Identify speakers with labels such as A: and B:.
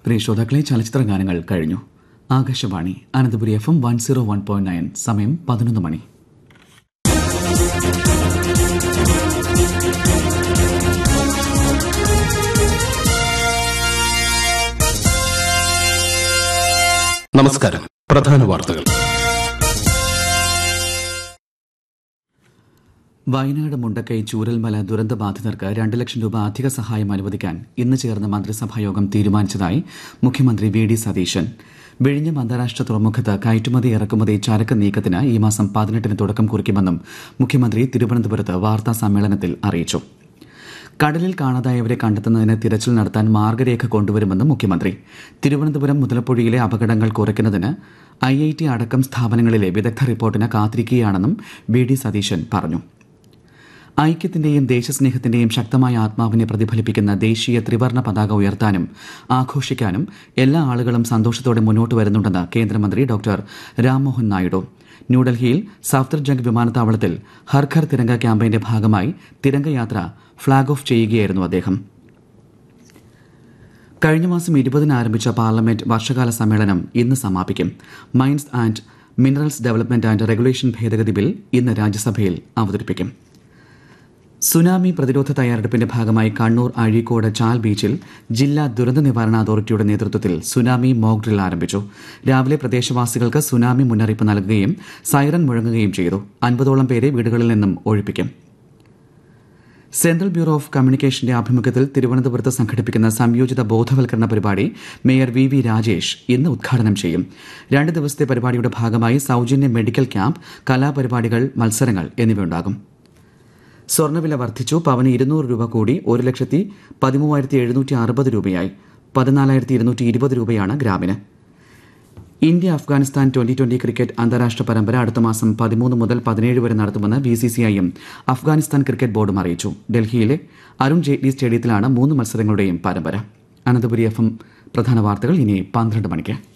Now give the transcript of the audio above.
A: പ്രിയ ശ്രോതാക്കളെ ചലച്ചിത്ര ഗാനങ്ങൾ കഴിഞ്ഞു Akashvani Ananthapuri F M one zero one point nine സമയം പതിനൊന്ന് മണി
B: നമസ്കാരം പ്രധാന വാർത്തകൾ
A: വയനാട് മുണ്ടക്കൈ ചൂരൽമല ദുരന്തബാധിതർക്ക് രണ്ട് ലക്ഷം രൂപ അധിക സഹായം അനുവദിക്കാൻ ഇന്ന് ചേർന്ന മന്ത്രിസഭായോഗം തീരുമാനിച്ചതായി മുഖ്യമന്ത്രി വി ഡി സതീശൻ വിഴിഞ്ഞം അന്താരാഷ്ട്ര തുറമുഖത്ത് കയറ്റുമതി ഇറക്കുമതി ചരക്ക് നീക്കത്തിന് ഈ മാസം പതിനെട്ടിന് തുടക്കം കുറിക്കുമെന്നും മുഖ്യമന്ത്രി തിരുവനന്തപുരത്ത് വാർത്താ സമ്മേളനത്തിൽ അറിയിച്ചു കടലിൽ കാണാതായവരെ കണ്ടെത്തുന്നതിന് തിരച്ചിൽ നടത്താൻ മാർഗരേഖ കൊണ്ടുവരുമെന്നും മുഖ്യമന്ത്രി തിരുവനന്തപുരം മുതലപ്പുഴയിലെ അപകടങ്ങൾ കുറയ്ക്കുന്നതിന് ഐ ഐ ടി അടക്കം സ്ഥാപനങ്ങളിലെ വിദഗ്ധ റിപ്പോർട്ടിന് കാത്തിരിക്കുകയാണെന്നും വി ഡി സതീശൻ പറഞ്ഞു ഐക്യത്തിന്റെയും ദേശസ്നേഹത്തിന്റെയും ശക്തമായ ആത്മാവിനെ പ്രതിഫലിപ്പിക്കുന്ന ദേശീയ ത്രിവർണ പതാക ഉയർത്താനും ആഘോഷിക്കാനും എല്ലാ ആളുകളും സന്തോഷത്തോടെ മുന്നോട്ട് വരുന്നുണ്ടെന്ന് കേന്ദ്രമന്ത്രി ഡോക്ടർ രാംമോഹൻ നായിഡു ന്യൂഡൽഹിയിൽ സഫ്ദർജംഗ് വിമാനത്താവളത്തിൽ ഹർ ഘർ തിരങ്ക ക്യാമ്പയിന്റെ ഭാഗമായി തിരങ്കയാത്ര ഫ്ളാഗ് ഓഫ് ചെയ്യുകയായിരുന്നു അദ്ദേഹം കഴിഞ്ഞ മാസം ഇരുപതിന് ആരംഭിച്ച പാർലമെന്റ് വർഷകാല സമ്മേളനം ഇന്ന് സമാപിക്കും mines and minerals development and regulation ഭേദഗതി ബിൽ ഇന്ന് രാജ്യസഭയിൽ അവതരിപ്പിക്കും സുനാമി പ്രതിരോധ തയ്യാറെടുപ്പിന്റെ ഭാഗമായി കണ്ണൂർ അഴീക്കോട് ചാൽ ബീച്ചിൽ ജില്ലാ ദുരന്ത നിവാരണ അതോറിറ്റിയുടെ നേതൃത്വത്തിൽ സുനാമി മോക്ക് ഡ്രിൽ ആരംഭിച്ചു രാവിലെ പ്രദേശവാസികൾക്ക് സുനാമി മുന്നറിയിപ്പ് നൽകുകയും സൈറൻ മുഴങ്ങുകയും ചെയ്തു അൻപതോളം പേരെ വീടുകളിൽ നിന്നും ഒഴിപ്പിക്കും സെൻട്രൽ ബ്യൂറോ ഓഫ് കമ്മ്യൂണിക്കേഷന്റെ ആഭിമുഖ്യത്തിൽ തിരുവനന്തപുരത്ത് സംഘടിപ്പിക്കുന്ന സംയോജിത ബോധവൽക്കരണ പരിപാടി മേയർ വി വി രാജേഷ് ഇന്ന് ഉദ്ഘാടനം ചെയ്യും രണ്ട് ദിവസത്തെ പരിപാടിയുടെ ഭാഗമായി സൗജന്യ മെഡിക്കൽ ക്യാമ്പ് കലാപരിപാടികൾ മത്സരങ്ങൾ എന്നിവയുണ്ടാകും സ്വർണ്ണവില വർദ്ധിച്ചു പവന് ഇരുന്നൂറ് രൂപ കൂടി ഒരു ലക്ഷത്തി പതിമൂവായിരത്തി എഴുന്നൂറ്റി അറുപത് രൂപയായി പതിനാലായിരത്തി ഇരുന്നൂറ്റി ഇരുപത് രൂപയാണ് ഗ്രാമിന് India Afghanistan twenty twenty cricket അന്താരാഷ്ട്ര പരമ്പര അടുത്ത മാസം പതിമൂന്ന് മുതൽ പതിനേഴ് വരെ നടത്തുമെന്ന് ബി സി സി ഐയും അഫ്ഗാനിസ്ഥാൻ ക്രിക്കറ്റ് ബോർഡും അറിയിച്ചു ഡൽഹിയിലെ അരുൺ ജെയ്റ്റ്ലി സ്റ്റേഡിയത്തിലാണ് മൂന്ന് മത്സരങ്ങളുടെയും പരമ്പര അനന്തപുരി എഫ് എം പ്രധാന വാർത്തകൾ ഇനി പന്ത്രണ്ട് മണിക്ക്